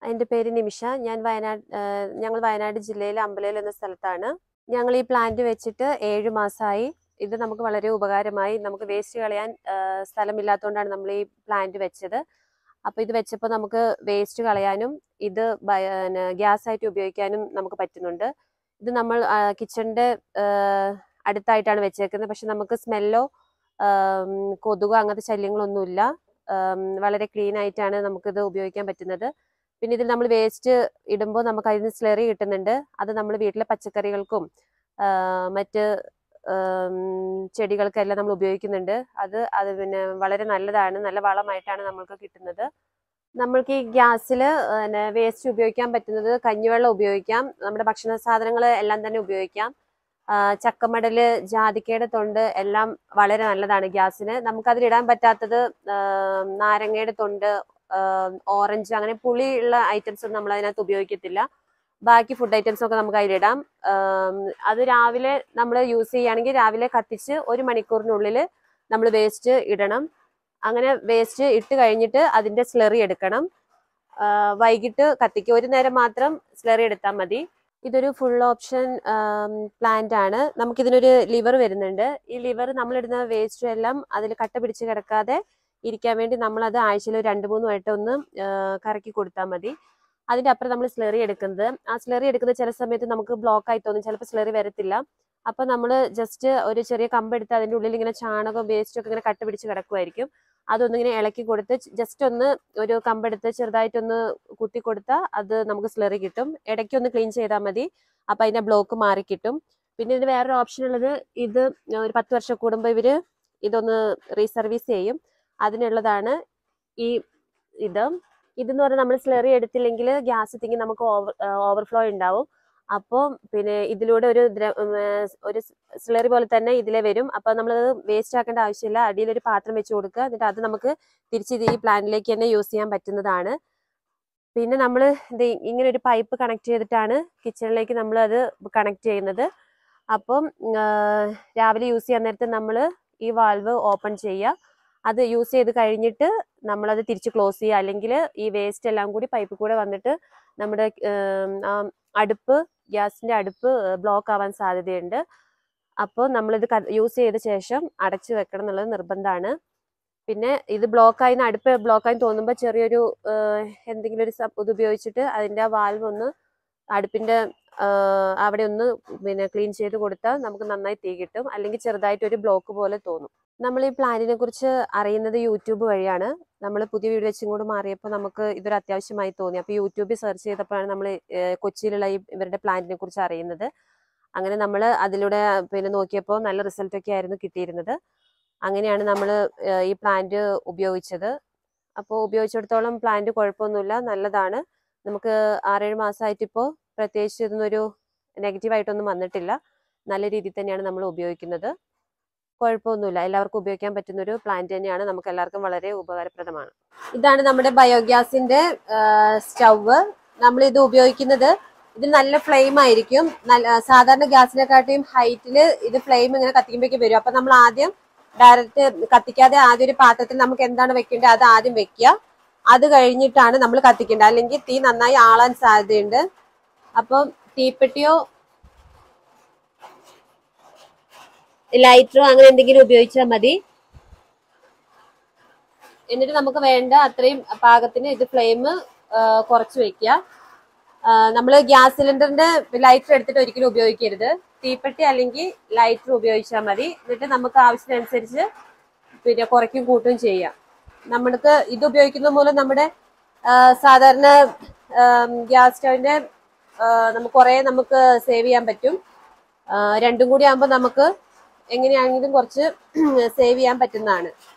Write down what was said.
എൻ്റെ പേര് നിമിഷ ഞാൻ വയനാട് ഏഹ് ഞങ്ങൾ വയനാട് ജില്ലയിലെ അമ്പലയിൽ എന്ന സ്ഥലത്താണ് ഞങ്ങൾ ഈ പ്ലാന്റ് വെച്ചിട്ട് ഏഴ് മാസമായി ഇത് നമുക്ക് വളരെ ഉപകാരമായി നമുക്ക് വേസ്റ്റ് കളയാൻ ഏഹ് സ്ഥലമില്ലാത്തതുകൊണ്ടാണ് നമ്മൾ ഈ പ്ലാന്റ് വെച്ചത് അപ്പോൾ ഇത് വെച്ചപ്പോൾ നമുക്ക് വേസ്റ്റ് കളയാനും ഇത് ഗ്യാസ് ആയിട്ട് ഉപയോഗിക്കാനും നമുക്ക് പറ്റുന്നുണ്ട് ഇത് നമ്മൾ കിച്ചണിൻ്റെ അടുത്തായിട്ടാണ് വെച്ചേക്കുന്നത് പക്ഷെ നമുക്ക് സ്മെല്ലോ കൊതുകോ അങ്ങനത്തെ ശല്യങ്ങളൊന്നുമില്ല ആം, വളരെ ക്ലീൻ ആയിട്ടാണ് നമുക്കിത് ഉപയോഗിക്കാൻ പറ്റുന്നത് പിന്നെ ഇതിൽ നമ്മൾ വേസ്റ്റ് ഇടുമ്പോൾ നമുക്ക് അതിന് സ്ലെറി കിട്ടുന്നുണ്ട് അത് നമ്മൾ വീട്ടിലെ പച്ചക്കറികൾക്കും ആ, മറ്റ് ആം, ചെടികൾക്കെല്ലാം നമ്മൾ ഉപയോഗിക്കുന്നുണ്ട് അത് അത് പിന്നെ വളരെ നല്ലതാണ് നല്ല വളമായിട്ടാണ് നമ്മൾക്ക് കിട്ടുന്നത് നമ്മൾക്ക് ഈ ഗ്യാസിൽ വേസ്റ്റ് ഉപയോഗിക്കാൻ പറ്റുന്നത് കഞ്ഞിവെള്ളം ഉപയോഗിക്കാം നമ്മുടെ ഭക്ഷണ സാധനങ്ങൾ എല്ലാം തന്നെ ഉപയോഗിക്കാം ആ, ചക്കമടല് ജാതിക്കയുടെ തൊണ്ട് എല്ലാം വളരെ നല്ലതാണ് ഗ്യാസിന് നമുക്കതിലിടാൻ പറ്റാത്തത് ആ, നാരങ്ങയുടെ തൊണ്ട് ഓറഞ്ച് അങ്ങനെ പുളിയുള്ള ഐറ്റംസ് ഒന്നും നമ്മൾ അതിനകത്ത് ഉപയോഗിക്കത്തില്ല ബാക്കി ഫുഡ് ഐറ്റംസ് ഒക്കെ നമുക്ക് അതിലിടാം ആം, അത് രാവിലെ നമ്മൾ യൂസ് ചെയ്യുകയാണെങ്കിൽ രാവിലെ കത്തിച്ച് ഒരു മണിക്കൂറിനുള്ളിൽ നമ്മൾ വേസ്റ്റ് ഇടണം അങ്ങനെ വേസ്റ്റ് ഇട്ട് കഴിഞ്ഞിട്ട് അതിന്റെ സ്ലറി എടുക്കണം ആ, വൈകിട്ട് കത്തിക്കുക ഒരു നേരം മാത്രം സ്ലറി എടുത്താൽ മതി ഇതൊരു ഫുൾ ഓപ്ഷൻ പ്ലാന്റ് ആണ് നമുക്കിതിനൊരു ലിവർ വരുന്നുണ്ട് ഈ ലിവർ നമ്മളിടുന്ന വേസ്റ്റ് എല്ലാം അതിൽ കട്ട പിടിച്ച് കിടക്കാതെ ഇരിക്കാൻ വേണ്ടി നമ്മളത് ആഴ്ചയിൽ ഒരു രണ്ട് മൂന്ന് വട്ടം ഒന്ന് ആ, കറക്കി കൊടുത്താൽ മതി അതിന്റെ അപ്പുറം നമ്മൾ സ്ലറി എടുക്കുന്നത് ആ സ്ലറി എടുക്കുന്നത് ചില സമയത്ത് നമുക്ക് ബ്ലോക്ക് ആയി തോന്നും ചിലപ്പോൾ സ്ലറി വരത്തില്ല അപ്പൊ നമ്മൾ ജസ്റ്റ് ഒരു ചെറിയ കമ്പെടുത്ത് അതിന്റെ ഉള്ളിൽ ഇങ്ങനെ ചാണകം വേസ്റ്റ് ഒക്കെ ഇങ്ങനെ കട്ട പിടിച്ച് കിടക്കുമായിരിക്കും അതൊന്നിങ്ങനെ ഇളക്കി കൊടുത്ത് ജസ്റ്റ് ഒന്ന് ഒരു കമ്പെടുത്ത് ചെറുതായിട്ടൊന്ന് കുത്തി കൊടുത്താൽ അത് നമുക്ക് സ്ലറി കിട്ടും ഇടയ്ക്ക് ഒന്ന് ക്ലീൻ ചെയ്താൽ മതി അപ്പൊ അതിന്റെ ബ്ലോക്ക് മാറി കിട്ടും പിന്നെ ഇതിന് വേറൊരു ഓപ്ഷൻ ഉള്ളത് ഇത് ഒരു പത്ത് വർഷം കൂടുമ്പോൾ ഇവര് ഇതൊന്ന് റീസർവീസ് ചെയ്യും അതിനുള്ളതാണ് ഈ ഇത് ഇതെന്ന് പറഞ്ഞാൽ നമ്മൾ സ്ലറി എടുത്തില്ലെങ്കിൽ ഗ്യാസ് തിങ്ങി നമുക്ക് ഓവർ ഓവർഫ്ലോ ഉണ്ടാവും അപ്പോൾ പിന്നെ ഇതിലൂടെ ഒരു ദ്ര ഉം, ഏർ ഒരു സ്ലറി പോലെ തന്നെ ഇതിലെ വരും അപ്പോൾ നമ്മൾ വേസ്റ്റ് ആക്കേണ്ട ആവശ്യമില്ല അടിയിൽ ഒരു പാത്രം വെച്ച് കൊടുക്കുക എന്നിട്ട് അത് നമുക്ക് തിരിച്ച് ഇത് ഈ പ്ലാന്റിലേക്ക് തന്നെ യൂസ് ചെയ്യാൻ പറ്റുന്നതാണ് പിന്നെ നമ്മൾ ഇത് ഇങ്ങനെ ഒരു പൈപ്പ് കണക്ട് ചെയ്തിട്ടാണ് കിച്ചണിലേക്ക് നമ്മൾ അത് കണക്ട് ചെയ്യുന്നത് അപ്പം ആ, രാവിലെ യൂസ് ചെയ്യാൻ നേരത്ത് നമ്മൾ ഈ വാൾവ് ഓപ്പൺ ചെയ്യുക അത് യൂസ് ചെയ്ത് കഴിഞ്ഞിട്ട് നമ്മളത് തിരിച്ച് ക്ലോസ് ചെയ്യുക അല്ലെങ്കിൽ ഈ വേസ്റ്റ് എല്ലാം കൂടി പൈപ്പിൽ കൂടെ വന്നിട്ട് നമ്മുടെ ഏം, ആ അടുപ്പ് ഗ്യാസിന്റെ അടുപ്പ് ബ്ലോക്ക് ആവാൻ സാധ്യതയുണ്ട് അപ്പോൾ നമ്മളിത് യൂസ് ചെയ്ത ശേഷം അടച്ചു വെക്കണം എന്നുള്ളത് നിർബന്ധമാണ് പിന്നെ ഇത് ബ്ലോക്കായി അടുപ്പ് ബ്ലോക്കായി തോന്നുമ്പോൾ ചെറിയൊരു ഏഹ്, എന്തെങ്കിലും ഒരു സം- ഇത് ഉപയോഗിച്ചിട്ട് അതിന്റെ ആ വാൽവ് ഒന്ന് അടുപ്പിന്റെ ആഹ്, അവിടെ ഒന്ന് പിന്നെ ക്ലീൻ ചെയ്ത് കൊടുത്താൽ നമുക്ക് നന്നായി തീ കിട്ടും അല്ലെങ്കിൽ ചെറുതായിട്ട് ഒരു ബ്ലോക്ക് പോലെ തോന്നും നമ്മൾ ഈ പ്ലാന്റിനെ കുറിച്ച് അറിയുന്നത് യൂട്യൂബ് വഴിയാണ് നമ്മൾ പുതിയ വീട് വെച്ചും കൂടി മാറിയപ്പോൾ നമുക്ക് ഇതൊരു അത്യാവശ്യമായി തോന്നി അപ്പോൾ യൂട്യൂബിൽ സെർച്ച് ചെയ്തപ്പോഴാണ് നമ്മൾ കൊച്ചിയിലുള്ള ഈ ഇവരുടെ പ്ലാന്റിനെ കുറിച്ച് അറിയുന്നത് അങ്ങനെ നമ്മൾ അതിലൂടെ പിന്നെ നോക്കിയപ്പോൾ നല്ല റിസൾട്ട് ഒക്കെ ആയിരുന്നു കിട്ടിയിരുന്നത് അങ്ങനെയാണ് നമ്മൾ ഈ പ്ലാന്റ് ഉപയോഗിച്ചത് അപ്പോൾ ഉപയോഗിച്ചിടത്തോളം പ്ലാന്റ് കുഴപ്പമൊന്നുമില്ല നല്ലതാണ് നമുക്ക് ആറേഴ് മാസമായിട്ട് ഇപ്പോൾ പ്രത്യേകിച്ച് ഇതൊന്നൊരു നെഗറ്റീവായിട്ടൊന്നും വന്നിട്ടില്ല നല്ല രീതിയിൽ തന്നെയാണ് നമ്മൾ ഉപയോഗിക്കുന്നത് കുഴപ്പമൊന്നുമില്ല എല്ലാവർക്കും ഉപയോഗിക്കാൻ പറ്റുന്ന ഒരു പ്ലാന്റ് തന്നെയാണ് നമുക്ക് എല്ലാവർക്കും വളരെ ഉപകാരപ്രദമാണ് ഇതാണ് നമ്മുടെ ബയോഗ്യാസിന്റെ സ്റ്റൗവ് നമ്മൾ ഇത് ഉപയോഗിക്കുന്നത് ഇത് നല്ല ഫ്ലെയിം ആയിരിക്കും നല്ല സാധാരണ ഗ്യാസിനെക്കാട്ടിയും ഹൈറ്റിൽ ഇത് ഫ്ലെയിം ഇങ്ങനെ കത്തിക്കുമ്പോഴേക്കും വരും അപ്പൊ നമ്മൾ ആദ്യം ഡയറക്റ്റ് കത്തിക്കാതെ ആദ്യം ഒരു പാത്രത്തിൽ നമുക്ക് എന്താണ് വെക്കേണ്ടത് അത് ആദ്യം വെക്കുക അത് കഴിഞ്ഞിട്ടാണ് നമ്മൾ കത്തിക്കേണ്ടത് അല്ലെങ്കിൽ തീ നന്നായി ആളാൻ സാധ്യതയുണ്ട് അപ്പം തീപ്പെട്ടിയോ ലൈറ്ററോ അങ്ങനെ എന്തെങ്കിലും ഉപയോഗിച്ചാൽ മതി എന്നിട്ട് നമുക്ക് വേണ്ട അത്രയും പാകത്തിന് ഇത് ഫ്ലെയിം കുറച്ച് വെക്കുക നമ്മൾ ഗ്യാസ് സിലിണ്ടറിന്റെ ലൈറ്റർ എടുത്തിട്ട് ഒരിക്കലും ഉപയോഗിക്കരുത് തീപ്പെട്ടി അല്ലെങ്കിൽ ലൈറ്റർ ഉപയോഗിച്ചാൽ മതി എന്നിട്ട് നമുക്ക് ആവശ്യത്തിനനുസരിച്ച് പിന്നെ കുറയ്ക്കും കൂട്ടും ചെയ്യാം നമ്മൾക്ക് ഇത് ഉപയോഗിക്കുന്നത് മൂലം നമ്മുടെ ആ, സാധാരണ ഗ്യാസ് സ്റ്റൗവിന്റെ നമുക്ക് കുറേ നമുക്ക് സേവ് ചെയ്യാൻ പറ്റും ആ, രണ്ടും കൂടി ആകുമ്പോൾ നമുക്ക് എങ്ങനെയാണെങ്കിലും കുറച്ച് സേവ് ചെയ്യാൻ പറ്റുന്നതാണ്